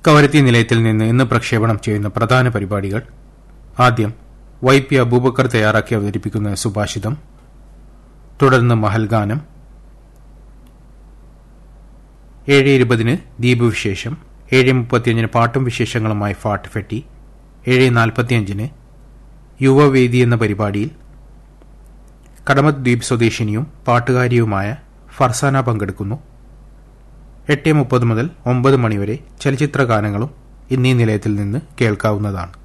കവരത്തി നിലയത്തിൽ നിന്ന് ഇന്ന് പ്രക്ഷേപണം ചെയ്യുന്ന പ്രധാന പരിപാടികൾ ആദ്യം വൈ പി അബൂബക്കർ തയ്യാറാക്കി അവതരിപ്പിക്കുന്ന സുഭാഷിതം തുടർന്ന് മഹൽഗാനം ഏഴ് ഇരുപതിന് ദീപവിശേഷം ഏഴ് മുപ്പത്തിയഞ്ചിന് പാട്ടും വിശേഷങ്ങളുമായി ഫാട്ട് ഫെട്ടി ഏഴ് നാൽപ്പത്തിയഞ്ചിന് യുവവേദി എന്ന പരിപാടിയിൽ കടമത് ദ്വീപ് സ്വദേശിനിയും പാട്ടുകാരിയുമായ ഫർസാന പങ്കെടുക്കുന്നു എട്ട് മുപ്പത് മുതൽ ഒമ്പത് മണിവരെ ചലച്ചിത്ര ഗാനങ്ങളും ഇന്നീ നിലയത്തിൽ നിന്ന് കേൾക്കാവുന്നതാണ്